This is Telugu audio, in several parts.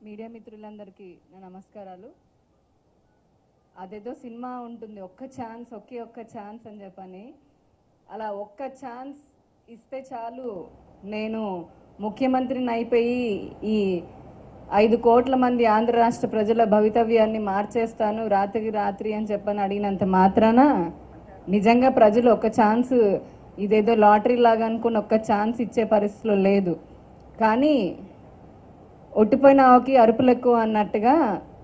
మీడియా మిత్రులందరికీ నా నమస్కారాలు అదేదో సినిమా ఉంటుంది ఒక్క ఛాన్స్ ఒకే ఒక్క ఛాన్స్ అని చెప్పని అలా ఒక్క ఛాన్స్ ఇస్తే చాలు నేను ముఖ్యమంత్రిని అయిపోయి ఈ ఐదు కోట్ల మంది ఆంధ్ర రాష్ట్ర ప్రజల భవితవ్యాన్ని మార్చేస్తాను రాత్రికి రాత్రి అని చెప్పని అడిగినంత మాత్రాన నిజంగా ప్రజలు ఒక ఛాన్స్ ఇదేదో లాటరీ లాగా అనుకుని ఒక్క ఛాన్స్ ఇచ్చే పరిస్థితిలో లేదు కానీ ఒట్టిపోయిన ఆవుకి అరుపులు ఎక్కువ అన్నట్టుగా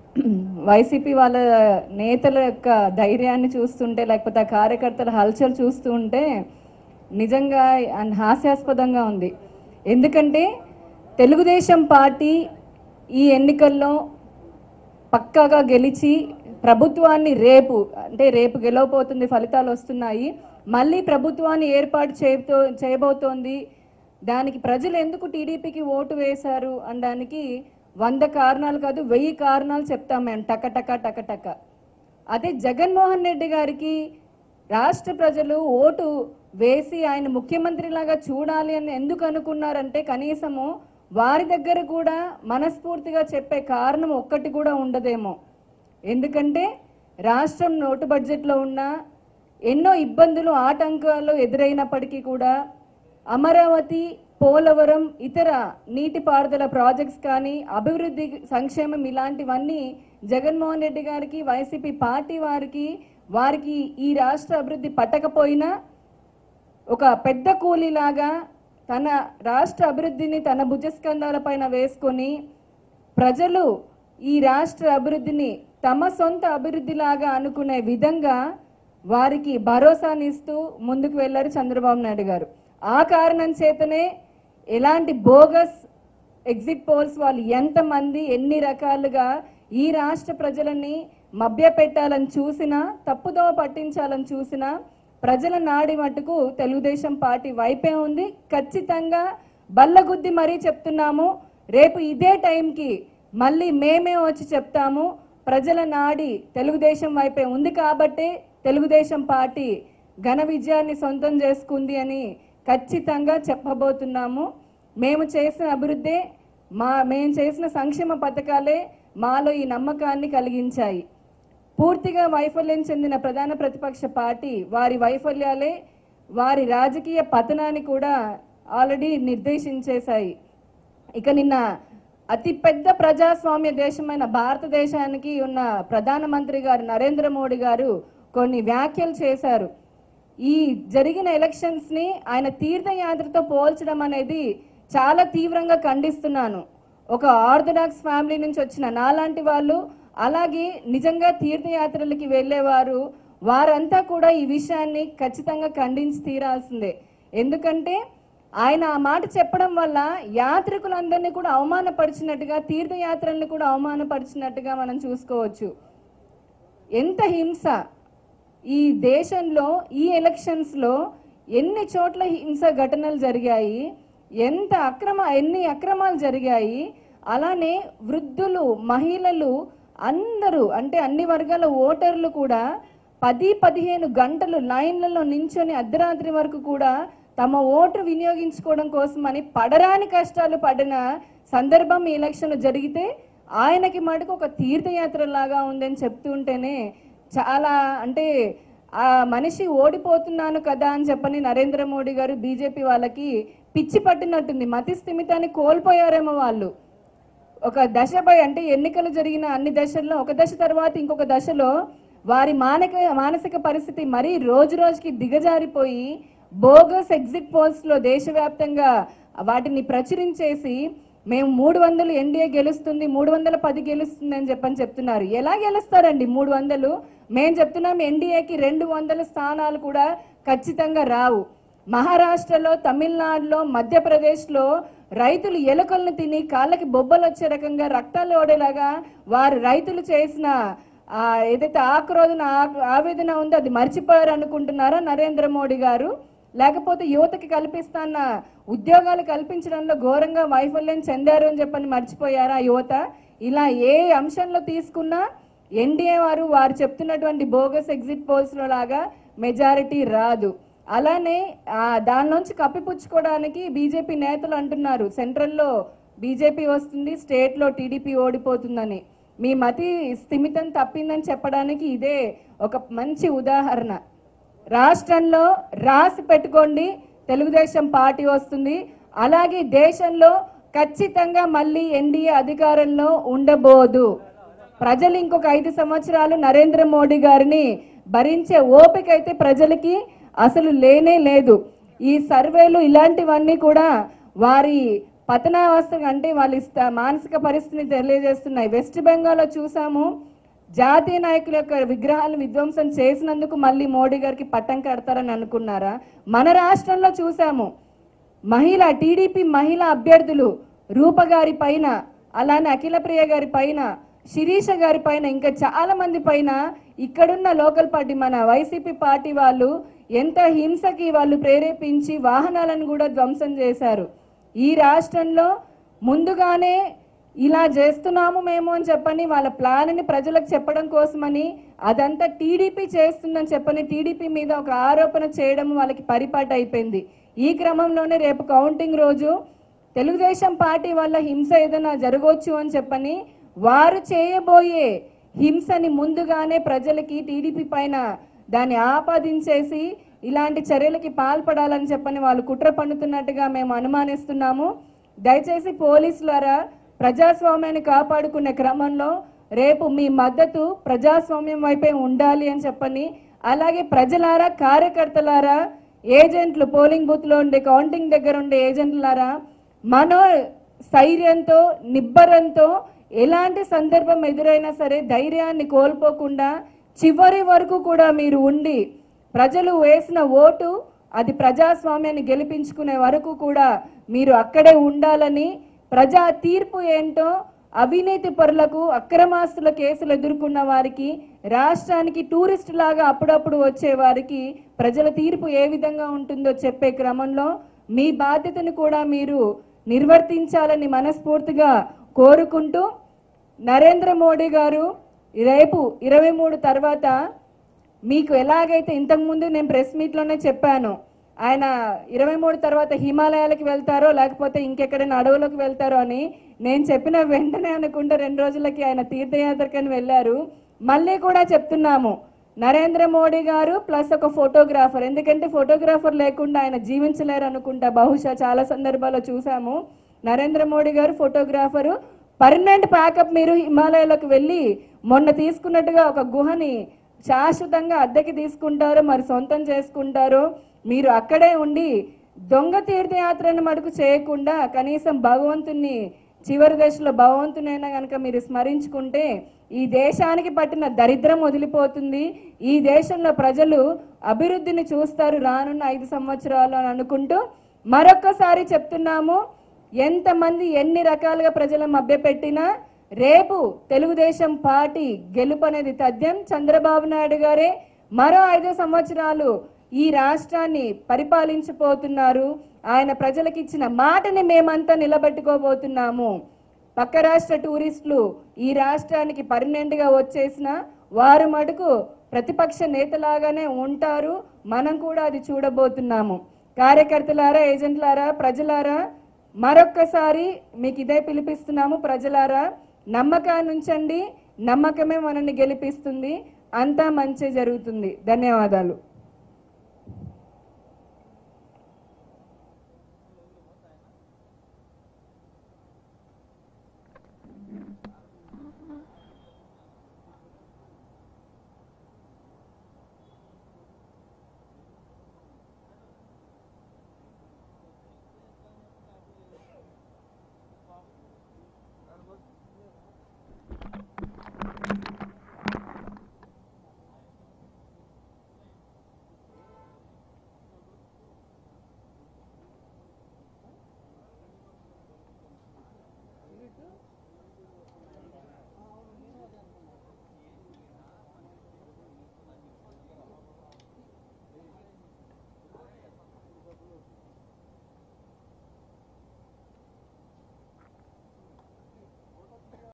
వైసీపీ వాళ్ళ నేతల యొక్క ధైర్యాన్ని చూస్తుంటే లేకపోతే ఆ కార్యకర్తల హల్చల్ చూస్తూ ఉంటే నిజంగా అన్- హాస్యాస్పదంగా ఉంది ఎందుకంటే తెలుగుదేశం పార్టీ ఈ ఎన్నికల్లో పక్కాగా గెలిచి ప్రభుత్వాన్ని రేపు అంటే రేపు గెలవబోతుంది ఫలితాలు వస్తున్నాయి మళ్ళీ ప్రభుత్వాన్ని ఏర్పాటు చేయబో చేయబోతోంది దానికి ప్రజలు ఎందుకు టీడీపీకి ఓటు వేశారు అనడానికి వంద కారణాలు కాదు వెయ్యి కారణాలు చెప్తాం మేము టక టక టక టక అదే జగన్మోహన్ రెడ్డి గారికి రాష్ట్ర ప్రజలు ఓటు వేసి ఆయన ముఖ్యమంత్రిలాగా చూడాలి అని ఎందుకు అనుకున్నారంటే కనీసము వారి దగ్గర కూడా మనస్ఫూర్తిగా చెప్పే కారణం ఒక్కటి కూడా ఉండదేమో ఎందుకంటే రాష్ట్రం నోటు బడ్జెట్లో ఉన్న ఎన్నో ఇబ్బందులు ఆటంకాలు ఎదురైనప్పటికీ కూడా అమరావతి పోలవరం ఇతర నీటిపారుదల ప్రాజెక్ట్స్ కానీ అభివృద్ధి సంక్షేమం ఇలాంటివన్నీ జగన్మోహన్ రెడ్డి గారికి వైసీపీ పార్టీ వారికి వారికి ఈ రాష్ట్ర అభివృద్ధి పట్టకపోయినా ఒక పెద్ద కూలీలాగా తన రాష్ట్ర అభివృద్ధిని తన భుజస్కంధాల పైన వేసుకొని ప్రజలు ఈ రాష్ట్ర అభివృద్ధిని తమ సొంత అభివృద్ధిలాగా అనుకునే విధంగా వారికి భరోసానిస్తూ ముందుకు వెళ్ళారు చంద్రబాబు నాయుడు గారు ఆ కారణం చేతనే ఎలాంటి బోగస్ ఎగ్జిట్ పోల్స్ వాళ్ళు ఎంతమంది ఎన్ని రకాలుగా ఈ రాష్ట్ర ప్రజలని మభ్యపెట్టాలని చూసినా తప్పుదోవ పట్టించాలని చూసినా ప్రజల నాడి మటుకు తెలుగుదేశం పార్టీ వైపే ఉంది ఖచ్చితంగా బల్లగుద్ది మరీ చెప్తున్నాము రేపు ఇదే టైంకి మళ్ళీ మేమే వచ్చి చెప్తాము ప్రజల నాడి తెలుగుదేశం వైపే ఉంది కాబట్టే తెలుగుదేశం పార్టీ ఘన విజయాన్ని సొంతం చేసుకుంది అని ఖచ్చితంగా చెప్పబోతున్నాము మేము చేసిన అభివృద్ధే మా మేము చేసిన సంక్షేమ పథకాలే మాలో ఈ నమ్మకాన్ని కలిగించాయి పూర్తిగా వైఫల్యం చెందిన ప్రధాన ప్రతిపక్ష పార్టీ వారి వైఫల్యాలే వారి రాజకీయ పతనాన్ని కూడా ఆల్రెడీ నిర్దేశించేశాయి ఇక నిన్న అతి పెద్ద ప్రజాస్వామ్య దేశమైన భారతదేశానికి ఉన్న ప్రధానమంత్రి గారు నరేంద్ర మోడీ గారు కొన్ని వ్యాఖ్యలు చేశారు ఈ జరిగిన ఎలక్షన్స్ ని ఆయన తీర్థయాత్రతో పోల్చడం అనేది చాలా తీవ్రంగా ఖండిస్తున్నాను ఒక ఆర్థడాక్స్ ఫ్యామిలీ నుంచి వచ్చిన నాలాంటి వాళ్ళు అలాగే నిజంగా తీర్థయాత్రలకి వెళ్ళేవారు వారంతా కూడా ఈ విషయాన్ని ఖచ్చితంగా ఖండించి తీరాల్సిందే ఎందుకంటే ఆయన ఆ మాట చెప్పడం వల్ల యాత్రికులందరినీ కూడా అవమానపరిచినట్టుగా తీర్థయాత్రల్ని కూడా అవమానపరిచినట్టుగా మనం చూసుకోవచ్చు ఎంత హింస ఈ దేశంలో ఈ ఎలక్షన్స్లో ఎన్ని చోట్ల హింస ఘటనలు జరిగాయి ఎంత అక్రమ ఎన్ని అక్రమాలు జరిగాయి అలానే వృద్ధులు మహిళలు అందరూ అంటే అన్ని వర్గాల ఓటర్లు కూడా పది పదిహేను గంటలు లైన్లలో నించొని అర్ధరాత్రి వరకు కూడా తమ ఓటు వినియోగించుకోవడం కోసమని పడరాని కష్టాలు పడిన సందర్భం ఈ ఎలక్షన్ జరిగితే ఆయనకి మటుకు ఒక తీర్థయాత్ర లాగా ఉందని చెప్తుంటేనే చాలా అంటే ఆ మనిషి ఓడిపోతున్నాను కదా అని చెప్పని నరేంద్ర మోడీ గారు బీజేపీ వాళ్ళకి పిచ్చి పట్టినట్టుంది మతి స్థిమితాన్ని కోల్పోయారేమో వాళ్ళు ఒక దశపై అంటే ఎన్నికలు జరిగిన అన్ని దశల్లో ఒక దశ తర్వాత ఇంకొక దశలో వారి మానక మానసిక పరిస్థితి మరీ రోజు రోజుకి దిగజారిపోయి బోగస్ ఎగ్జిట్ పోల్స్ లో దేశవ్యాప్తంగా వాటిని ప్రచురించేసి మేము మూడు వందలు ఎన్డీఏ గెలుస్తుంది మూడు వందల పది గెలుస్తుంది అని చెప్పని చెప్తున్నారు ఎలా గెలుస్తారండి మూడు వందలు మేము చెప్తున్నాం ఎన్డీఏకి రెండు వందల స్థానాలు కూడా ఖచ్చితంగా రావు మహారాష్ట్రలో తమిళనాడులో మధ్యప్రదేశ్లో రైతులు ఎలుకలను తిని కాళ్ళకి బొబ్బలు వచ్చే రకంగా రక్తాలు ఓడేలాగా వారు రైతులు చేసిన ఆ, ఏదైతే ఆక్రోధన ఆ- ఆవేదన ఉందో అది మర్చిపోయారు అనుకుంటున్నారా నరేంద్ర మోడీ గారు లేకపోతే యువతకి కల్పిస్తాన్న ఉద్యోగాలు కల్పించడంలో ఘోరంగా వైఫల్యం చెందారు అని చెప్పని మర్చిపోయారా యువత ఇలా ఏ అంశంలో తీసుకున్నా ఎన్డీఏ వారు వారు చెప్తున్నటువంటి బోగస్ ఎగ్జిట్ పోల్స్ లో లాగా మెజారిటీ రాదు అలానే ఆ, దాని నుంచి కప్పిపుచ్చుకోవడానికి బీజేపీ నేతలు అంటున్నారు సెంట్రల్లో బీజేపీ వస్తుంది స్టేట్లో టీడీపీ ఓడిపోతుందని మీ మతి స్థిమితం తప్పిందని చెప్పడానికి ఇదే ఒక మంచి ఉదాహరణ రాష్ట్రంలో రాసి పెట్టుకోండి తెలుగుదేశం పార్టీ వస్తుంది అలాగే దేశంలో ఖచ్చితంగా మళ్ళీ ఎన్డీఏ అధికారంలో ఉండబోదు ప్రజలు ఇంకొక ఐదు సంవత్సరాలు నరేంద్ర మోడీ గారిని భరించే ఓపిక అయితే ప్రజలకి అసలు లేనే లేదు ఈ సర్వేలు ఇలాంటివన్నీ కూడా వారి పతనావస్థ అంటే వాళ్ళ ఇష్ట మానసిక పరిస్థితిని తెలియజేస్తున్నాయి వెస్ట్ బెంగాల్లో చూసాము జాతీయ నాయకుల యొక్క విగ్రహాలు విధ్వంసం చేసినందుకు మళ్ళీ మోడీ గారికి పట్టం కడతారని అనుకున్నారా మన రాష్ట్రంలో చూసాము మహిళ టీడీపీ మహిళా అభ్యర్థులు రూప గారి పైన అలానే అఖిలప్రియ గారి పైన శిరీష గారి పైన ఇంకా చాలా మంది పైన ఇక్కడున్న లోకల్ పార్టీ మన వైసీపీ పార్టీ వాళ్ళు ఎంత హింసకి వాళ్ళు ప్రేరేపించి వాహనాలను కూడా ధ్వంసం చేశారు ఈ రాష్ట్రంలో ముందుగానే ఇలా చేస్తున్నాము మేము అని చెప్పని వాళ్ళ ప్లాన్ని ప్రజలకు చెప్పడం కోసమని అదంతా టీడీపీ చేస్తుందని చెప్పని టీడీపీ మీద ఒక ఆరోపణ చేయడం వాళ్ళకి పరిపాటు అయిపోయింది ఈ క్రమంలోనే రేపు కౌంటింగ్ రోజు తెలుగుదేశం పార్టీ వల్ల హింస ఏదైనా జరగవచ్చు అని చెప్పని వారు చేయబోయే హింసని ముందుగానే ప్రజలకి టీడీపీ పైన దాన్ని ఆపాదించేసి ఇలాంటి చర్యలకి పాల్పడాలని చెప్పని వాళ్ళు కుట్ర పన్నుతున్నట్టుగా మేము అనుమానిస్తున్నాము దయచేసి పోలీసులారా ప్రజాస్వామ్యాన్ని కాపాడుకునే క్రమంలో రేపు మీ మద్దతు ప్రజాస్వామ్యం వైపే ఉండాలి అని చెప్పని అలాగే ప్రజలారా కార్యకర్తలారా ఏజెంట్లు పోలింగ్ బూత్లో ఉండే కౌంటింగ్ దగ్గర ఉండే ఏజెంట్లారా మనో స్థైర్యంతో నిబ్బరంతో ఎలాంటి సందర్భం ఎదురైనా సరే ధైర్యాన్ని కోల్పోకుండా చివరి వరకు కూడా మీరు ఉండి ప్రజలు వేసిన ఓటు అది ప్రజాస్వామ్యాన్ని గెలిపించుకునే వరకు కూడా మీరు అక్కడే ఉండాలని ప్రజా తీర్పు ఏంటో అవినీతి పరులకు అక్రమాస్తుల కేసులు ఎదుర్కొన్న వారికి రాష్ట్రానికి టూరిస్ట్ లాగా అప్పుడప్పుడు వచ్చే వారికి ప్రజల తీర్పు ఏ విధంగా ఉంటుందో చెప్పే క్రమంలో మీ బాధ్యతను కూడా మీరు నిర్వర్తించాలని మనస్ఫూర్తిగా కోరుకుంటూ నరేంద్ర మోడీ గారు రేపు ఇరవై మూడు తర్వాత మీకు ఎలాగైతే ఇంతకుముందు నేను ప్రెస్ మీట్లోనే చెప్పాను ఆయన ఇరవై మూడు తర్వాత హిమాలయాలకు వెళ్తారో లేకపోతే ఇంకెక్కడైనా అడవులకు వెళ్తారో అని నేను చెప్పిన వెంటనే అనుకుంటే రెండు రోజులకి ఆయన తీర్థయాత్రకని వెళ్ళారు మళ్ళీ కూడా చెప్తున్నాము నరేంద్ర మోడీ గారు ప్లస్ ఒక ఫోటోగ్రాఫర్ ఎందుకంటే ఫోటోగ్రాఫర్ లేకుండా ఆయన జీవించలేరు అనుకుంటా బహుశా చాలా సందర్భాల్లో చూసాము నరేంద్ర మోడీ గారు ఫోటోగ్రాఫరు పర్మనెంట్ ప్యాకప్ మీరు హిమాలయాలకు వెళ్ళి మొన్న తీసుకున్నట్టుగా ఒక గుహని శాశ్వతంగా అద్దెకి తీసుకుంటారో మరి సొంతం చేసుకుంటారో మీరు అక్కడే ఉండి దొంగ తీర్థయాత్రను మటుకు చేయకుండా కనీసం భగవంతుని చివరి దశలో భగవంతునైనా కనుక మీరు స్మరించుకుంటే ఈ దేశానికి పట్టిన దరిద్రం వదిలిపోతుంది ఈ దేశంలో ప్రజలు అభివృద్ధిని చూస్తారు రానున్న ఐదు సంవత్సరాలు అని అనుకుంటూ మరొక్కసారి చెప్తున్నాము ఎంతమంది ఎన్ని రకాలుగా ప్రజలను మభ్యపెట్టినా రేపు తెలుగుదేశం పార్టీ గెలుపు అనేది తథ్యం చంద్రబాబు నాయుడు గారే మరో ఐదు సంవత్సరాలు ఈ రాష్ట్రాన్ని పరిపాలించబోతున్నారు ఆయన ప్రజలకు ఇచ్చిన మాటని మేమంతా నిలబెట్టుకోబోతున్నాము పక్క రాష్ట్ర టూరిస్టులు ఈ రాష్ట్రానికి పర్మనెంట్గా వచ్చేసిన వారు మటుకు ప్రతిపక్ష నేతలాగానే ఉంటారు మనం కూడా అది చూడబోతున్నాము కార్యకర్తలారా ఏజెంట్లారా ప్రజలారా మరొక్కసారి మీకు ఇదే పిలిపిస్తున్నాము ప్రజలారా నమ్మకాన్ని ఉంచండి నమ్మకమే మనల్ని గెలిపిస్తుంది అంతా మంచి జరుగుతుంది ధన్యవాదాలు